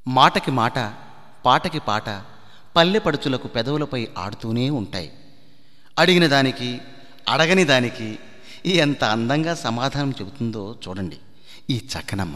మాటకి మాట పాటకి పాట పల్లె పడుచులకు పెదవులపై ఆడుతూనే ఉంటాయి అడిగిన దానికి అడగని దానికి ఎంత అందంగా సమాధానం చెబుతుందో చూడండి ఈ చక్కనమ్మ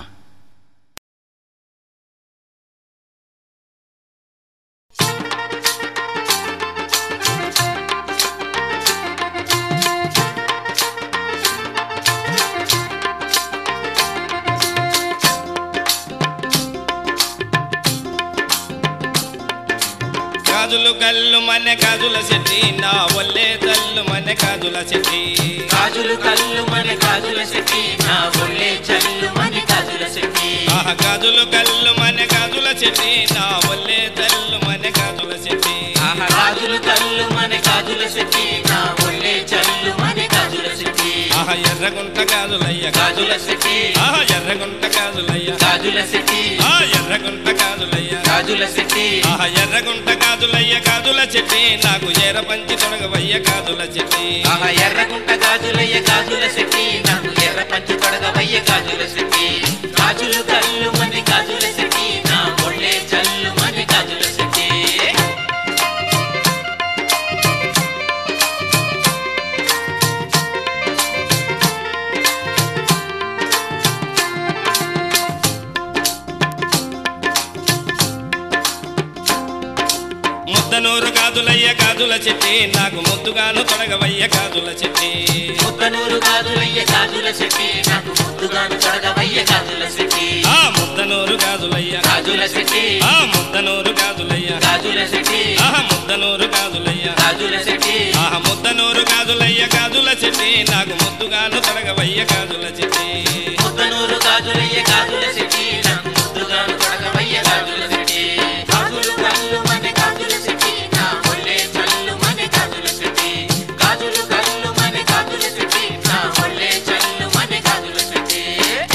గాజులు గల్లు మన గాజుల చెట్టి నా ఒల్లే తల్లు మన గాజుల చెట్టి గాజులు కళ్ళు మన గాజుల శెట్టి నా ఒళ్ళే చల్లు మన గాజుల శెట్టి ఆహ గాజులు గల్లు మన గాజుల చెట్టి నా ఒల్లే తల్లు మన గాజుల చెట్టి ఆహా గాజులు కళ్ళు మన గాజుల శెట్టి నా ఒళ్ళే చల్లు మన గాజుల శెట్టి ఆహ ఎర్రగుంట గాజులయ్య గాజుల శెట్టి ఆహ ఎర్రగుంట గాజులయ్య గాజుల శెట్టి ఆ ఎర్రగుంట గాజులయ్య గాజుల శెట్టి ఆహ ఎర్రగుంట గాజులయ్య గాజుల చెట్టి నాకు ఎర్ర పంచి తొడగవయ్య గాజుల చెట్టి ఆహా ఎర్రగుంట గాజులయ్య గాజుల శెట్టి నాకు ఎర్ర పంచి తొడగవయ్య గాజుల శెట్టి గాజులు కళ్ళు మన గాజుల శెట్టి నా ఒళ్ళే చల్లు మన గాజుల శెట్టి ముద్దనూరు గాజులయ్య గాజుల చెట్టి నాకు ముద్దుగాను తొడగవయ్య గాజుల చెట్టి ముద్దనూరు గాజులయ్య గాజుల శెట్టి నాకు ముద్దుగాను తొడగవయ్య గాజుల శెట్టి ఆ ముద్దనూరు గాజులయ్య గాజుల శెట్టి ఆ ముద్దనూరు గాజులయ్య గాజుల శెట్టి ఆహ ముద్దనూరు గాజులయ్య గాజుల శెట్టి ఆహ ముద్దనూరు గాజులయ్య గాజుల చెట్టి నాకు ముద్దుగాను తొడగవయ్య గాజుల చెట్టి ముద్దనూరు గాజులయ్య గాజుల శెట్టి నాకు ముద్దుగాను తొడగవయ్య గాజుల శెట్టి గాజులు కళ్ళు మన గాజుల శెట్టి నా ఒళ్ళే చల్లు మన గాజుల శెట్టి గాజులు కళ్ళు మన గాజుల శెట్టి నా ఒళ్ళే చల్లు మన గాజుల శెట్టి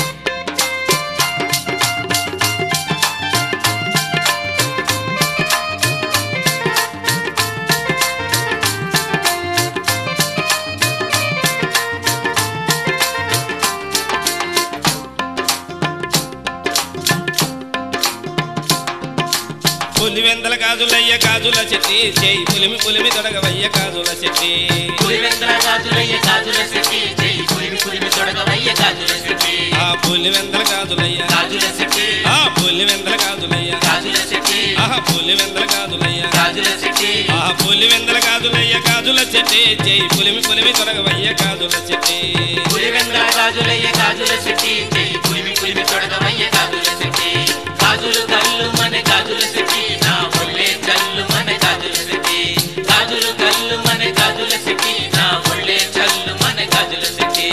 పులివెందల గాజులయ్య గాజుల చెట్టి చేయి పులిమి పులిమి తొడగవయ్య గాజుల చెట్టి పులివెంద్ర గాజులయ్య గాజుల శెట్టి జై పులిమి పులిమి తొడగవయ్య గాజుల శెట్టి ఆ పులివెందల గాజులయ్య గాజుల శెట్టి ఆ పులివెందల గాజులయ్య గాజుల శెట్టి ఆహ పులివెందల గాజులయ్య గాజుల శెట్టి ఆహ పులివెందల గాజులయ్య గాజుల చెట్టి చేయి పులిమి పులిమి తొడగవయ్య గాజుల చెట్టి పులివెంద్ర గాజులయ్య గాజుల శెట్టి జై పులిమి పులిమి తొడగవయ్య గాజుల శెట్టి గాజులు కళ్ళు మన గాజుల శెట్టి నా ఒళ్ళే చల్లు మన గాజుల శెట్టి గాజులు కళ్ళు మన గాజుల శెట్టి నా ఒళ్ళే చల్లు మన గాజుల శెట్టి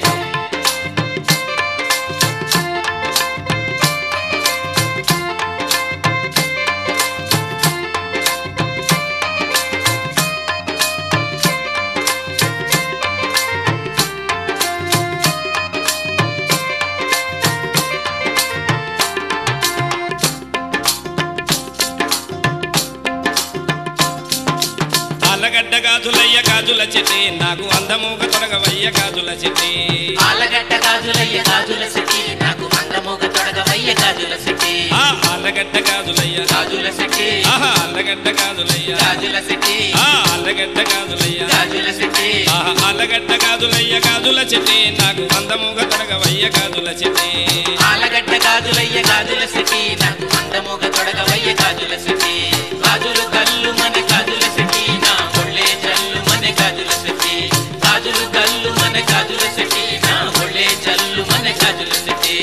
ఆలగడ్డ గాజులయ్య గాజుల చెట్టి నాకు అందముగ తొడగవయ్య గాజుల చెట్టి ఆలగడ్డ గాజులయ్య గాజుల శెట్టి నాకు మంగమోగ తొడగవయ్య గాజుల శెట్టి ఆ ఆలగడ్డ గాజులయ్య గాజుల శెట్టి ఆహా ఆలగడ్డ గాజులయ్య గాజుల శెట్టి ఆ ఆలగడ్డ గాజులయ్య గాజుల శెట్టి ఆహా ఆలగడ్డ గాజులయ్య గాజుల చెట్టి నాకు అందముగ తొడగవయ్య గాజుల చెట్టి ఆలగడ్డ గాజులయ్య గాజుల శెట్టి నాకు మందమోగ తొడగవయ్య గాజుల శెట్టి గాజులు కళ్ళు మన గాజుల శెట్టి నా ఒళ్ళే చల్లు మన గాజుల శెట్టి గాజులు కళ్ళు మన గాజుల శెట్టి నా ఒళ్ళే చల్లు మన గాజుల శెట్టి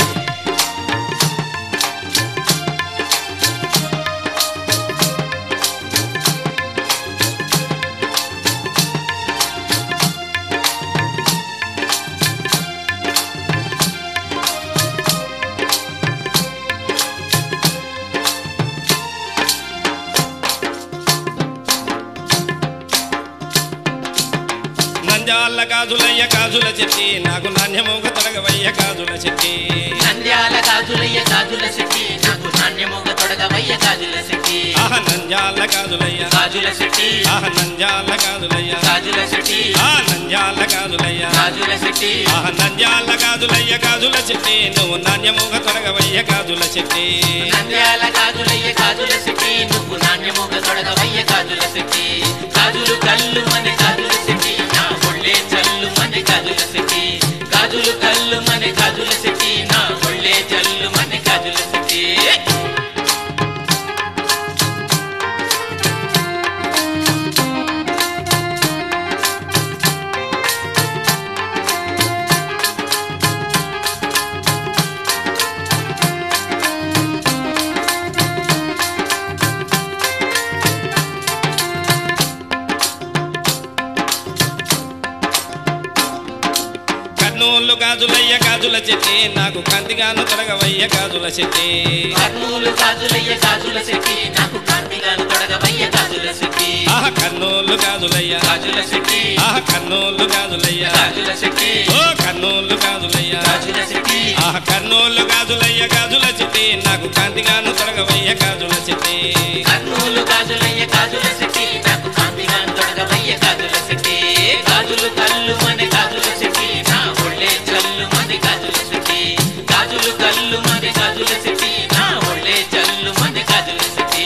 నంజాల గాజులయ్య గాజుల చెట్టి నాకు నాణ్యముగ తొడగవయ్య గాజుల చెట్టి నంద్యాల గాజులయ్య గాజుల శెట్టి నాకు నాణ్యమోగ తొడగవయ్య గాజుల శెట్టి ఆహా ఆహ నంజాల గాజులయ్య గాజుల సిటీ ఆహ నంజాల గాజులయ్య గాజుల సిటీ ఆ నంజాల గాజులయ్య గాజుల సిటీ ఆహ నంజాల గాజులయ్య గాజుల చెట్టి నువ్వు నాణ్యముగ తొడగవయ్య గాజుల చెట్టి నంద్యాల గాజులయ్య గాజుల సిటీ నువ్వు నాణ్యముగ తొడగవయ్య గాజుల సిటీ గాజులు కళ్ళు మన గాజుల సిటీ నా ఒళ్ళే చల్లు మన గాజుల సిటీ గాజులు కళ్ళు మన గాజుల సిటీ నా ఒళ్ళే చల్లు మన గాజుల సిటీ కర్నూలు గాజులయ్య గాజుల చెట్టి నాకు కందిగాను తొడగవయ్య గాజుల చెట్టి కర్నూలు గాజులయ్య గాజుల సిటీ నాకు కాంతిగాను తొడగవయ్య గాజుల సిటీ ఆహ కర్నూలు గాజులయ్య గాజుల సిటీ ఆహ కర్నూలు గాజులయ్య గాజుల సిటీ ఓ కర్నూలు గాజులయ్య గాజుల సిటీ ఆహ కర్నూలు గాజులయ్య గాజుల చెట్టి నాకు కాంతిగాను తొడగవయ్య గాజుల చెట్టి కర్నూలు గాజులయ్య గాజుల సిటీ నాకు కాంతిగాను తొడగవయ్య గాజుల సిటీ గాజులు కళ్ళు మన గాజుల సిటీ నా ఒళ్ళే చల్లు మన గాజుల సిటీ గాజులు కళ్ళు మన గాజుల సిటీ నా ఒళ్ళే చల్లు మన గాజుల సిటీ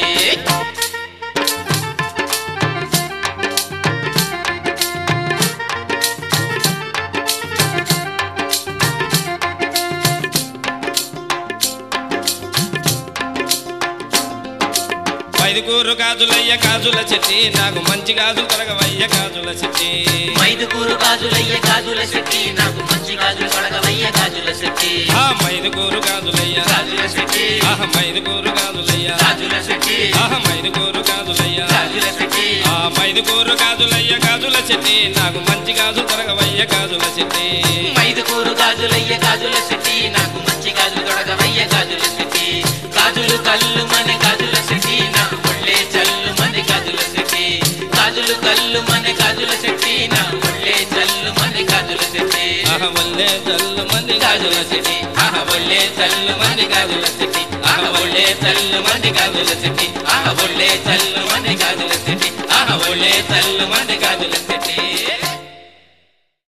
మైదుకూరు గాజులయ్య గాజుల చెట్టి నాకు మంచి గాజులు తొడగవయ్య గాజుల చెట్టి మైదుకూరు గాజులయ్య గాజుల సిటీ నాకు మంచి గాజులు తొడగవయ్య గాజుల సిటీ ఆ మైదుకూరు గాజులయ్య గాజుల సిటీ ఆహ మైదుకూరు గాజులయ్య గాజుల సిటీ ఆహ మైదుకూరు గాజులయ్య గాజుల సిటీ ఆ మైదుకూరు గాజులయ్య గాజుల చెట్టి నాకు మంచి గాజులు తొడగవయ్య గాజుల చెట్టి మైదుకూరు గాజులయ్య గాజుల సిటీ నాకు మంచి గాజులు తొడగవయ్య గాజుల సిటీ గాజులు కళ్ళు మన గాజుల సిటీ నా ఒళ్ళే చల్లు మన గాజుల సిటీ గాజులు కళ్ళు మన గాజుల సిటీ నా ఒళ్ళే చల్లు మన గాజుల సిటీ ఆహ వల్లే జల్లు మంది గాజుల చెట్టి ఆహ ఒళ్ళే చల్లు మన గాజుల సిటీ ఆహ ఒళ్ళే చల్లు మన గాజుల సిటీ ఆహ ఒళ్ళే చల్లు